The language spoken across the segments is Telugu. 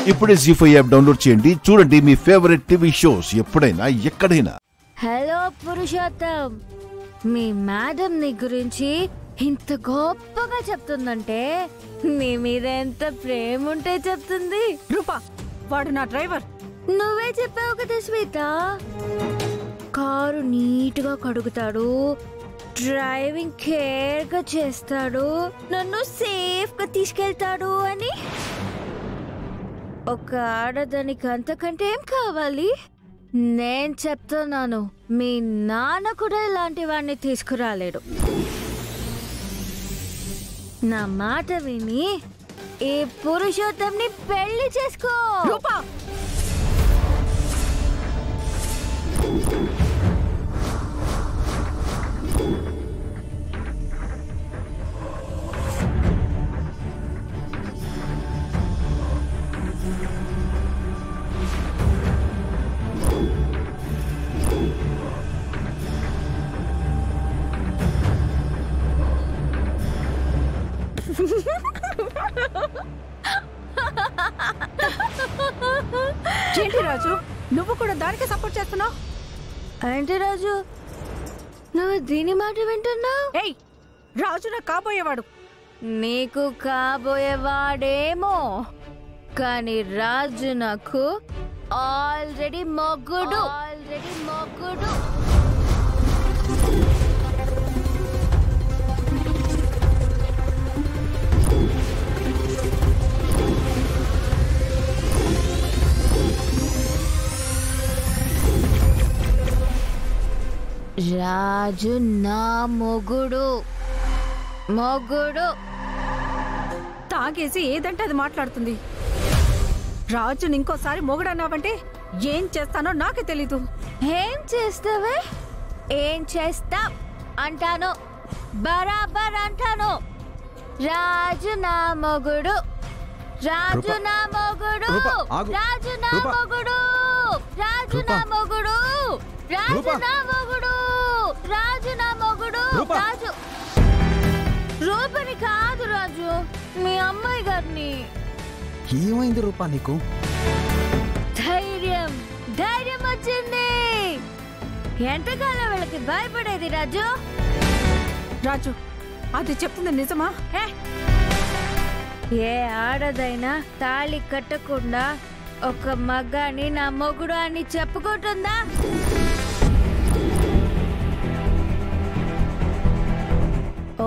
ఇప్పుడే జీ ఫైవ్ యాప్ డౌన్లోడ్ చేయండి చూడండి మీ ఫేవరెట్ టీవీ షోస్ ఎప్పుడైనా ఎక్కడైనా హలో పురుషోత్తం మీ మేడం నీ గురించి ఇంత గొప్పగా చెప్తుందంటే నీ మీద ఎంత ప్రేమ ఉంటే చెప్తుంది రూపా వాడు నా డ్రైవర్ నువ్వే చెప్పావు కదా శ్వేత కారు నీట్గా కడుగుతాడు డ్రైవింగ్ కేర్ గా చేస్తాడు నన్ను సేఫ్ గా తీసుకెళ్తాడు అని ఒక ఆడదానికి అంతకంటే ఏం కావాలి నేను చెప్తున్నాను మీ నాన్న కూడా ఇలాంటి వాడిని తీసుకురాలేడు నా మాట విని ఈ పురుషోత్తంని పెళ్లి చేసుకో రూపా ఏంటి రాజు నువ్వు కూడా దానికి సపోర్ట్ చేస్తున్నావు ఏంటి రాజు నువ్వు దీని మాట వింటున్నావు ఏయ్ రాజు నా కాబోయేవాడు నీకు కాబోయేవాడేమో కానీ రాజు నాకు ఆల్రెడీ మొగ్గుడు ఆల్రెడీ మొగ్గుడు రాజు నా మొగుడు మొగుడు తాగేసి ఏదంటే అది మాట్లాడుతుంది రాజుని ఇంకోసారి మొగుడన్నావంటే ఏం చేస్తానో నాకే తెలీదు ఏం చేస్తావే ఏం చేస్తా అంటాను బరాబర్ అంటాను రాజు నా మొగుడు రాజు రూపా. నా మొగుడు రూపా, ఆగు. రాజు నా రూపా. మొగుడు రాజు రూపా. నా మొగుడు రాజు రూపా. నా మొగుడు రాజు నా మొగుడు రూపా. రాజు రూపని కాదు రాజు మీ అమ్మాయి గారిని ఏమైంది రూపా నీకు ధైర్యం ధైర్యం వచ్చింది ఎంతకాలం వీళ్ళకి భయపడేది రాజు రాజు అది చెప్తుంది నిజమా ఏ? ఏ ఆడదైనా తాళి కట్టకుండా ఒక మగాని నా మొగుడు అని చెప్పుకుంటుందా ఓ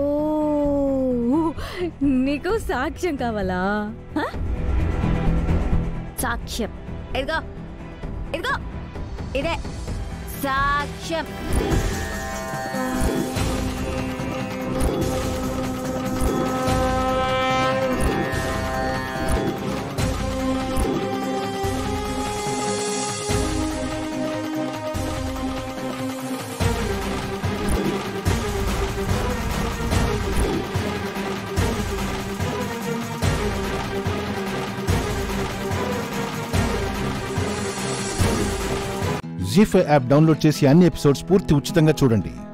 నీకు సాక్ష్యం కావాలా హ? సాక్ష్యం ఇదిగో ఇదిగో ఇదే సాక్ష్యం జీ ఫైవ్ యాప్ డౌన్లోడ్ చేసి అన్ని ఎపిసోడ్స్ పూర్తి ఉచితంగా చూడండి